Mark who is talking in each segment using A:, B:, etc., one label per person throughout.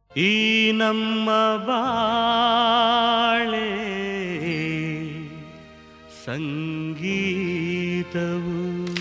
A: ಈ ನಮ್ಮ ಬಾಳೆ ಸಂಗೀತವು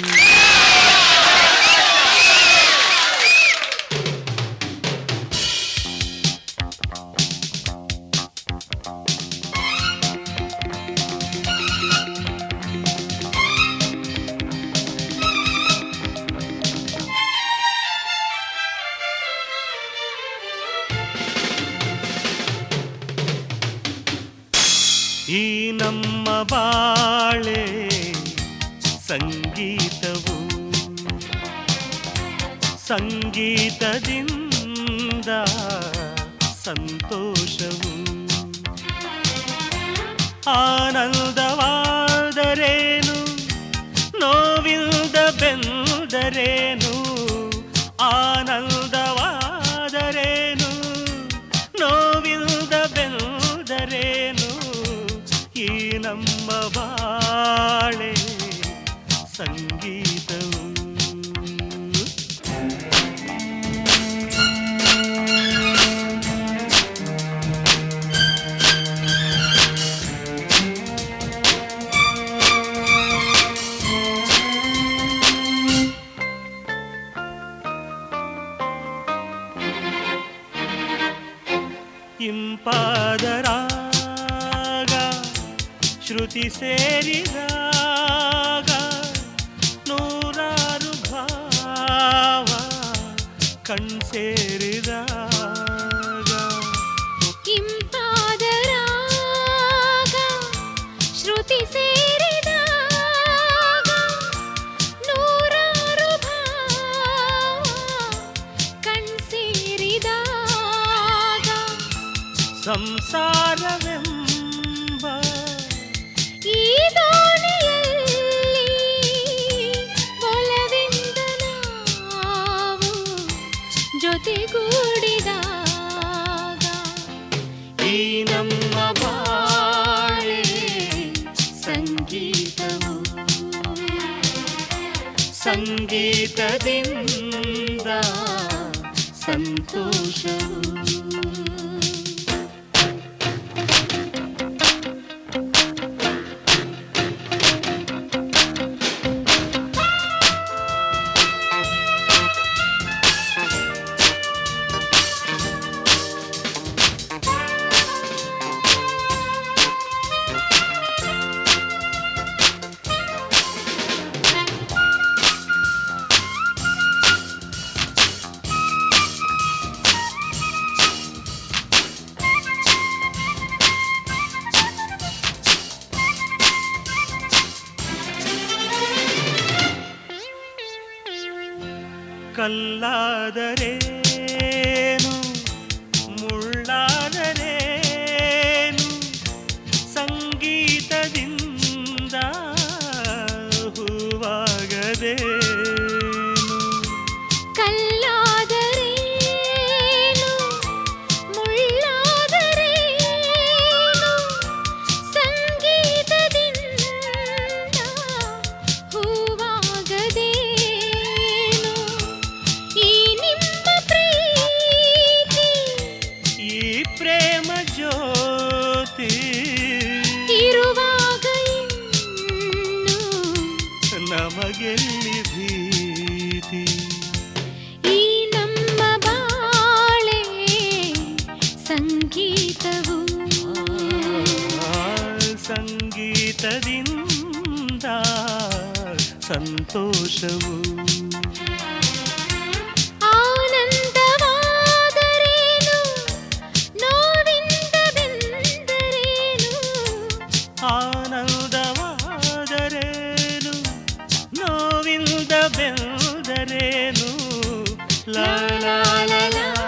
A: ಈ ನಮ್ಮ ಬಾಳೆ ಸಂಗೀತವು ಸಂಗೀತದಿಂದ ಸಂತೋಷವು ಆನಂದವಾದರೇನು ನೋವಿಲ್ದ ಬೆಂದರೇನು ಆನಂದವಾದರೇನು ನೋವಿಲ್ದ ಬೆಂದರೇನು ಈ ನಮ್ಮ ಬಾಳೆ ಸಂಗೀತವು ಇಂಪಾದರಾಗ ಶ್ರುತಿ ಸೇರಿದಾಗ ನೂರಾರು ಭಾವ ಕಣ್ಸೇರಿದಾಗ
B: ಇಂಪಾದ ರಾಗ ಶ್ರುತಿ ಸೇರಿದಾಗ ನೂರಾರು ಭಾವ ಕಣ್ಸೇರಿದಾಗ
A: ಸಂಸಾರವೆಂಬ
B: ಈ ದೋಣಿಯಲ್ಲಿ ಒಲವಿಂದ ನಾವು ಜೊತೆಗೂಡಿದಾಗ
A: ಈ ನಮ್ಮ ಬಾಳೆ ಸಂಗೀತವು ಸಂಗೀತದಿಂದ ಸಂತೋಷವು ಕಲ್ಲಾದರೇನು ಮುಳ್ಳಾದರೇನು ಸಂಗೀತದಿಂದ ಹೂವಾಗದೇನು
B: ಕಲ್ಲಾದರೇನು ಮುಳ್ಳಾದರೇನು ಸಂಗೀತದಿಂದ ಹೂವಾಗದೇನು ಈ ನಿಮ್ಮ ಪ್ರೀತಿ
A: ಈ ಪ್ರೇಮ ಜ್ಯೋತಿ
B: ಇರುವಾಗ ಇನ್ನು
A: ನಮಗೆಲ್ಲಿ ಭೀತಿ
B: ಈ ನಮ್ಮ ಬಾಳೆ ಸಂಗೀತವು
A: ಆ ಸಂಗೀತದಿಂದ ಸಂತೋಷವು
B: ಆನಂದವಾದರೇನು ನೋವಿಂದ ಬೆಂದರೇನು
A: ಆನಂದವಾದರೇನು ನೋವಿಂದ ಬೆಂದರೇನು ಲಾ ಲಾ ಲಾ ಲಾ